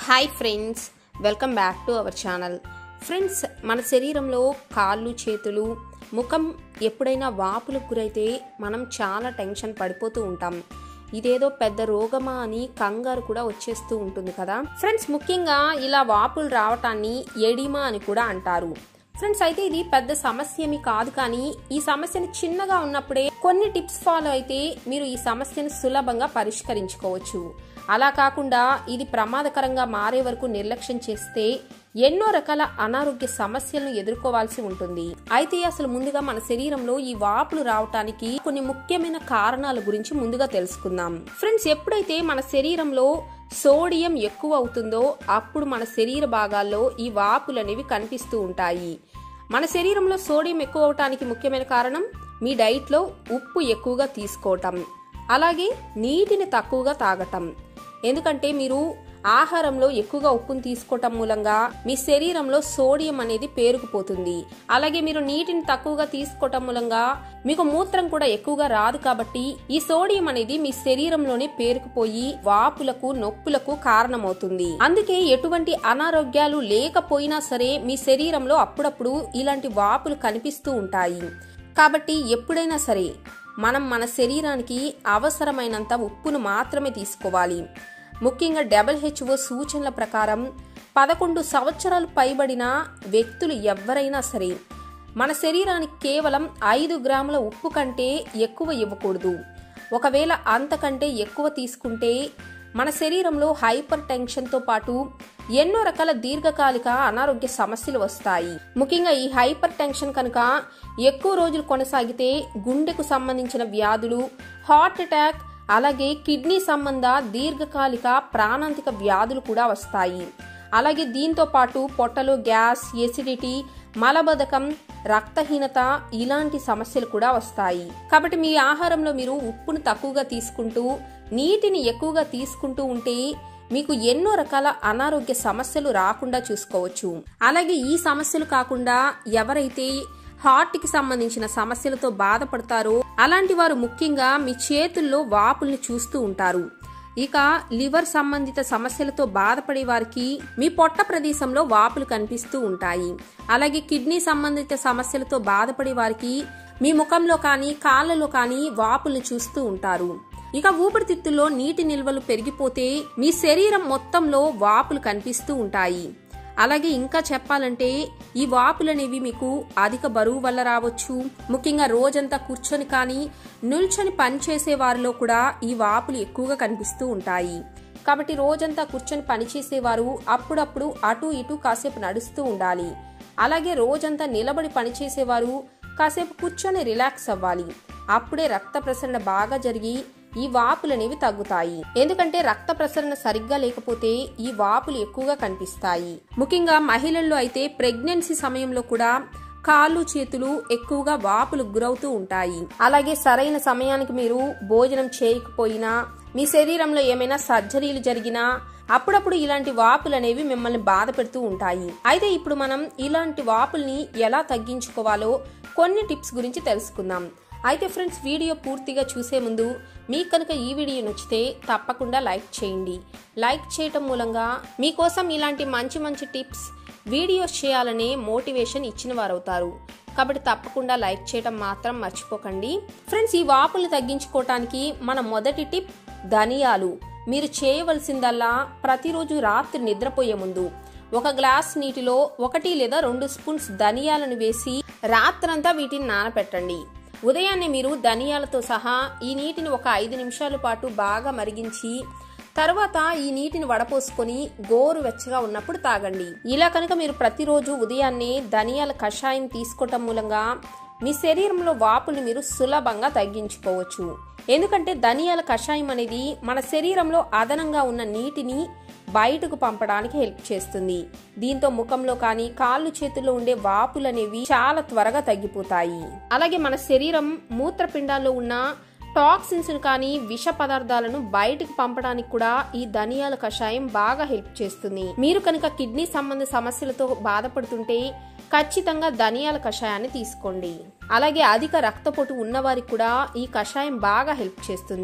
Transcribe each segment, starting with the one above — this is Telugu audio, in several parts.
hi friends welcome back to our channel friends మన శరీరంలో కాళ్ళు చేతులు ముఖం ఎప్పుడైనా వాపులకు గురైతే మనం చాలా టెన్షన్ పడిపోతూ ఉంటాం ఇదేదో పెద్ద రోగమా అని కంగారు కూడా వచ్చేస్తూ ఉంటుంది కదా ఫ్రెండ్స్ ముఖ్యంగా ఇలా వాపులు రావటాన్ని ఎడిమా అని కూడా అంటారు ఫ్రెండ్స్ అయితే ఇది పెద్ద సమస్య ఏమీ కాదు కానీ ఈ సమస్యను చిన్నగా ఉన్నప్పుడే కొన్ని టిప్స్ ఫాలో అయితే మీరు ఈ సమస్యను సులభంగా పరిష్కరించుకోవచ్చు అలా కాకుండా ఇది ప్రమాదకరంగా మారే వరకు నిర్లక్ష్యం చేస్తే ఎన్నో రకాల అనారోగ్య సమస్యలను ఎదుర్కోవాల్సి ఉంటుంది అయితే అసలు ముందుగా మన శరీరంలో ఈ వాపులు రావటానికి కొన్ని ముఖ్యమైన కారణాల గురించి ముందుగా తెలుసుకుందాం ఫ్రెండ్స్ ఎప్పుడైతే మన శరీరంలో సోడియం ఎక్కువ అవుతుందో అప్పుడు మన శరీర భాగాల్లో ఈ వాపులు అనేవి కనిపిస్తూ ఉంటాయి మన శరీరంలో సోడియం ఎక్కువ అవటానికి ముఖ్యమైన కారణం మీ డైట్లో ఉప్పు ఎక్కువగా తీసుకోవటం అలాగే నీటిని తక్కువగా తాగటం ఎందుకంటే మీరు ఆహారంలో ఎక్కువగా ఉప్పును తీసుకోవటం మూలంగా మీ శరీరంలో సోడియం అనేది పేరుకుపోతుంది అలాగే మీరు నీటిని తక్కువగా తీసుకోవటం మూలంగా మీకు మూత్రం కూడా ఎక్కువగా రాదు కాబట్టి ఈ సోడియం అనేది మీ శరీరంలోనే పేరుకుపోయి వాపులకు నొప్పులకు కారణమవుతుంది అందుకే ఎటువంటి అనారోగ్యాలు లేకపోయినా సరే మీ శరీరంలో అప్పుడప్పుడు ఇలాంటి వాపులు కనిపిస్తూ ఉంటాయి కాబట్టి ఎప్పుడైనా సరే మనం మన శరీరానికి అవసరమైనంత ఉప్పును మాత్రమే తీసుకోవాలి ముఖ్యంగా డబ్ల్యూహెచ్ఓ సూచనల ప్రకారం పదకొండు సంవత్సరాలు పైబడిన వ్యక్తులు ఎవరైనా సరే మన శరీరానికి కేవలం ఐదు గ్రాముల ఉప్పు కంటే ఎక్కువ ఇవ్వకూడదు ఒకవేళ అంతకంటే ఎక్కువ తీసుకుంటే మన శరీరంలో హైపర్ టెన్షన్తో పాటు ఎన్నో రకాల దీర్ఘకాలిక అనారోగ్య సమస్యలు వస్తాయి ముఖ్యంగా ఈ హైపర్ టెన్షన్ కనుక ఎక్కువ రోజులు కొనసాగితే గుండెకు సంబంధించిన వ్యాధులు హార్ట్ అటాక్ అలాగే కిడ్నీ సంబంధ దీర్ఘకాలిక ప్రాణాంతిక వ్యాధులు కూడా వస్తాయి అలాగే దీంతో పాటు పొట్టలో గ్యాస్ ఎసిడిటీ మలబద్ధకం రక్తహీనత ఇలాంటి సమస్యలు కూడా వస్తాయి కాబట్టి మీ ఆహారంలో మీరు ఉప్పును తక్కువగా తీసుకుంటూ నీటిని ఎక్కువగా తీసుకుంటూ ఉంటే మీకు ఎన్నో రకాల అనారోగ్య సమస్యలు రాకుండా చూసుకోవచ్చు అలాగే ఈ సమస్యలు కాకుండా ఎవరైతే హార్ట్ కి సంబంధించిన సమస్యలతో బాధపడతారో అలాంటి వారు ముఖ్యంగా మీ చేతుల్లో వాపుల్ని చూస్తూ ఉంటారు ఇక లివర్ సంబంధిత సమస్యలతో బాధపడే వారికి మీ పొట్ట ప్రదేశంలో వాపులు కనిపిస్తూ ఉంటాయి అలాగే కిడ్నీ సంబంధిత సమస్యలతో బాధపడే వారికి మీ ముఖంలో కానీ కాళ్ళలో కానీ వాపుల్ని చూస్తూ ఉంటారు ఇక ఊపిరితిత్తుల్లో నీటి నిల్వలు పెరిగిపోతే మీ శరీరం మొత్తంలో వాపులు కనిపిస్తూ ఉంటాయి అలాగే ఇంకా చెప్పాలంటే ఈ వాపులనేవి మీకు అధిక బరువు వల్ల రావచ్చు ముఖ్యంగా రోజంతా కూర్చొని కానీ నిల్చొని పనిచేసే వారిలో కూడా ఈ వాపులు ఎక్కువగా కనిపిస్తూ ఉంటాయి కాబట్టి రోజంతా కూర్చొని పనిచేసేవారు అప్పుడప్పుడు అటు ఇటు కాసేపు నడుస్తూ ఉండాలి అలాగే రోజంతా నిలబడి పనిచేసేవారు కాసేపు కూర్చొని రిలాక్స్ అవ్వాలి అప్పుడే రక్త ప్రసరణ బాగా జరిగి ఈ వాపులు అనేవి తగ్గుతాయి ఎందుకంటే రక్త ప్రసరణ సరిగ్గా లేకపోతే ఈ వాపులు ఎక్కువగా కనిపిస్తాయి ముఖ్యంగా మహిళల్లో అయితే ప్రెగ్నెన్సీ సమయంలో కూడా కాళ్ళు చేతులు ఎక్కువగా వాపులు గురవుతూ ఉంటాయి అలాగే సరైన సమయానికి మీరు భోజనం చేయకపోయినా మీ శరీరంలో ఏమైనా సర్జరీలు జరిగినా అప్పుడప్పుడు ఇలాంటి వాపులు అనేవి మిమ్మల్ని బాధ పెడుతూ ఉంటాయి అయితే ఇప్పుడు మనం ఇలాంటి వాపుల్ని ఎలా తగ్గించుకోవాలో కొన్ని టిప్స్ గురించి తెలుసుకుందాం అయితే ఫ్రెండ్స్ వీడియో పూర్తిగా చూసే ముందు మీకు కనుక ఈ వీడియో నచ్చితే తప్పకుండా లైక్ చేయండి లైక్ చేయటం మూలంగా మీకోసం ఇలాంటి మంచి మంచి టిప్స్ వీడియోస్ చేయాలనే మోటివేషన్ ఇచ్చిన వారవుతారు కాబట్టి తప్పకుండా లైక్ చేయటం మాత్రం మర్చిపోకండి ఫ్రెండ్స్ ఈ వాపుల్ని తగ్గించుకోవటానికి మన మొదటి టిప్ ధనియాలు మీరు చేయవలసిందల్లా ప్రతిరోజు రాత్రి నిద్రపోయే ముందు ఒక గ్లాస్ నీటిలో ఒకటి లేదా రెండు స్పూన్స్ ధనియాలను వేసి రాత్రంతా వీటిని నానపెట్టండి ఉదయాన్నే మీరు ధనియాలతో సహా ఈ నీటిని ఒక ఐదు నిమిషాల పాటు బాగా మరిగించి తర్వాత ఈ నీటిని వడపోసుకొని గోరు వెచ్చగా ఉన్నప్పుడు తాగండి ఇలా కనుక మీరు ప్రతిరోజు ఉదయాన్నే ధనియాల కషాయం తీసుకోవటం మూలంగా మీ శరీరంలో వాపుని మీరు సులభంగా తగ్గించుకోవచ్చు ఎందుకంటే ధనియాల కషాయం అనేది మన శరీరంలో అదనంగా ఉన్న నీటిని బయటకు పంపడానికి హెల్ప్ చేస్తుంది దీంతో ముఖంలో కానీ కాళ్ళు చేతుల్లో ఉండే వాపులు అనేవి చాలా త్వరగా తగ్గిపోతాయి అలాగే మన శరీరం మూత్రపిండాల్లో ఉన్న టాక్సిన్స్ కానీ విష పదార్థాలను బయటకు పంపడానికి కూడా ఈ ధనియాల కషాయం బాగా హెల్ప్ చేస్తుంది మీరు కనుక కిడ్నీ సంబంధ సమస్యలతో బాధపడుతుంటే ఖచ్చితంగా ధనియాల కషాయాన్ని తీసుకోండి అలాగే అధిక రక్తపోటు ఉన్నవారికి కూడా ఈ కషాయం బాగా హెల్ప్ చేస్తుంది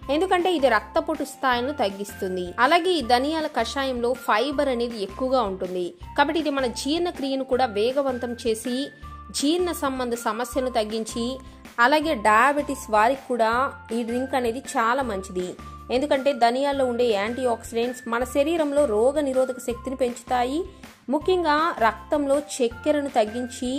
ఎందుకంటే ఇది రక్తపోటు స్థాయిలను తగ్గిస్తుంది అలాగే ఈ ధనియాల కషాయంలో ఫైబర్ అనేది ఎక్కువగా ఉంటుంది కాబట్టి ఇది మన జీర్ణక్రియను కూడా వేగవంతం చేసి జీర్ణ సంబంధ సమస్యలను తగ్గించి అలాగే డయాబెటీస్ వారికి కూడా ఈ డ్రింక్ అనేది చాలా మంచిది ఎందుకంటే ధనియాల్లో ఉండే యాంటీ ఆక్సిడెంట్స్ మన శరీరంలో రోగ నిరోధక శక్తిని పెంచుతాయి ముఖ్యంగా రక్తంలో చక్కెరను తగ్గించి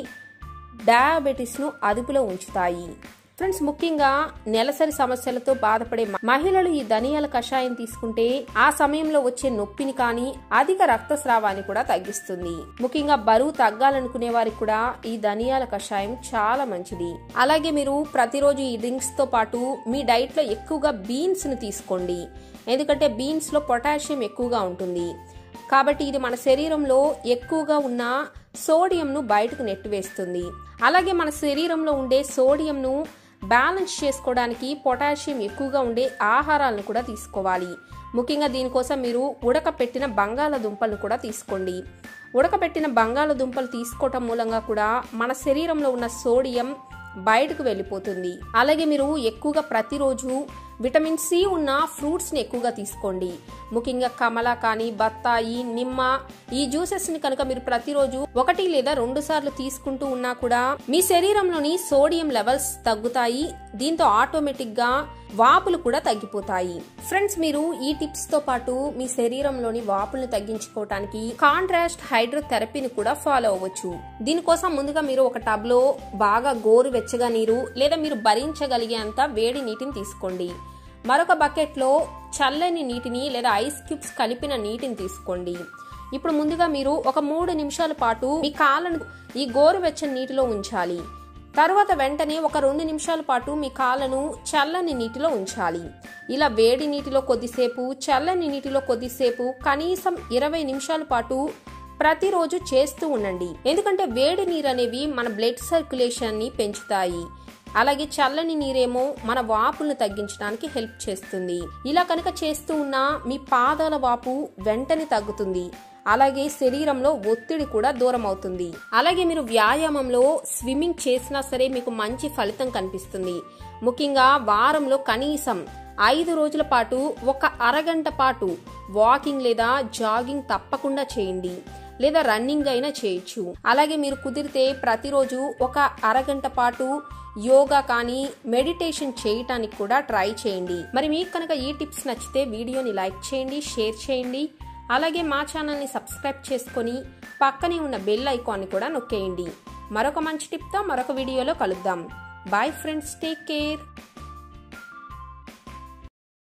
డయాబెటీస్ను అదుపులో ఉంచుతాయి ఫ్రెండ్స్ ముఖ్యంగా నెలసరి సమస్యలతో బాధపడే మహిళలు ఈ ధనియాల కషాయం తీసుకుంటే ఆ సమయంలో వచ్చే నొప్పిని కానీ అధిక రక్తస్రావాన్ని కూడా తగ్గిస్తుంది ముఖ్యంగా బరువు తగ్గాలనుకునే వారికి కూడా ఈ ధనియాల కషాయం చాలా మంచిది అలాగే మీరు ప్రతిరోజు ఈ డ్రింక్స్ తో పాటు మీ డైట్ లో ఎక్కువగా బీన్స్ ను తీసుకోండి ఎందుకంటే బీన్స్ లో పొటాషియం ఎక్కువగా ఉంటుంది కాబట్టి ఇది మన శరీరంలో ఎక్కువగా ఉన్న సోడియంను బయటకు నెట్టివేస్తుంది అలాగే మన శరీరంలో ఉండే సోడియంను బ్యాలెన్స్ చేసుకోవడానికి పొటాషియం ఎక్కువగా ఉండే ఆహారాలను కూడా తీసుకోవాలి ముఖ్యంగా దీనికోసం మీరు ఉడకపెట్టిన బంగాళదుంపలను కూడా తీసుకోండి ఉడకపెట్టిన బంగాళదుంపలు తీసుకోవటం మూలంగా కూడా మన శరీరంలో ఉన్న సోడియం బయటకు వెళ్ళిపోతుంది అలాగే మీరు ఎక్కువగా ప్రతిరోజు విటమిన్ సి ఉన్న ఫ్రూట్స్ని ఎక్కువగా తీసుకోండి ముఖ్యంగా కమల కానీ బత్తాయి నిమ్మ ఈ జ్యూసెస్ని కనుక మీరు ప్రతిరోజు ఒకటి లేదా రెండు సార్లు తీసుకుంటూ ఉన్నా కూడా మీ శరీరంలోని సోడియం లెవెల్స్ తగ్గుతాయి దీంతో ఆటోమేటిక్గా వాపులు కూడా తగ్గిపోతాయి ఫ్రెండ్స్ మీరు ఈ టిప్స్ తో పాటు మీ శరీరంలోని వాపులను తగ్గించుకోవటానికి కాంట్రాస్ట్ హైడ్రోథెరపీని కూడా ఫాలో అవ్వచ్చు దీనికోసం ముందుగా మీరు ఒక టబ్ లో బాగా గోరు వెచ్చగా నీరు లేదా మీరు భరించగలిగేంత వేడి నీటిని తీసుకోండి మరొక బకెట్లో చల్లని నీటిని లేదా ఐస్ క్యూబ్స్ కలిపిన నీటిని తీసుకోండి ఇప్పుడు ముందుగా మీరు ఒక మూడు నిమిషాల పాటు మీ కాళ్ళను ఈ గోరువెచ్చని నీటిలో ఉంచాలి తరువాత వెంటనే ఒక రెండు నిమిషాల పాటు మీ కాళ్ళను చల్లని నీటిలో ఉంచాలి ఇలా వేడి నీటిలో కొద్దిసేపు చల్లని నీటిలో కొద్దిసేపు కనీసం ఇరవై నిమిషాల పాటు ప్రతిరోజు చేస్తూ ఉండండి ఎందుకంటే వేడి నీరు అనేవి మన బ్లడ్ సర్క్యులేషన్ ని పెంచుతాయి అలాగే చల్లని నీరేమో మన వాపులను తగ్గించడానికి హెల్ప్ చేస్తుంది ఇలా కనుక చేస్తూ ఉన్నా మీ పాదాల వాపు వెంటనే తగ్గుతుంది అలాగే శరీరంలో ఒత్తిడి కూడా దూరం అవుతుంది అలాగే మీరు వ్యాయామంలో స్విమ్మింగ్ చేసినా సరే మీకు మంచి ఫలితం కనిపిస్తుంది ముఖ్యంగా వారంలో కనీసం ఐదు రోజుల పాటు ఒక అరగంట పాటు వాకింగ్ లేదా జాగింగ్ తప్పకుండా చేయండి లేదా రన్నింగ్ అయినా చేయొచ్చు అలాగే మీరు కుదిరితే ప్రతిరోజు ఒక అరగంట పాటు యోగా కానీ మెడిటేషన్ చేయటానికి కూడా ట్రై చేయండి మరి మీకు కనుక ఈ టిప్స్ నచ్చితే వీడియోని లైక్ చేయండి షేర్ చేయండి అలాగే మా ఛానల్ని సబ్స్క్రైబ్ చేసుకొని పక్కనే ఉన్న బెల్ ఐకాన్ని కూడా నొక్కేయండి మరొక మంచి టిప్తో మరొక వీడియోలో కలుద్దాం బాయ్ ఫ్రెండ్స్ టేక్ కేర్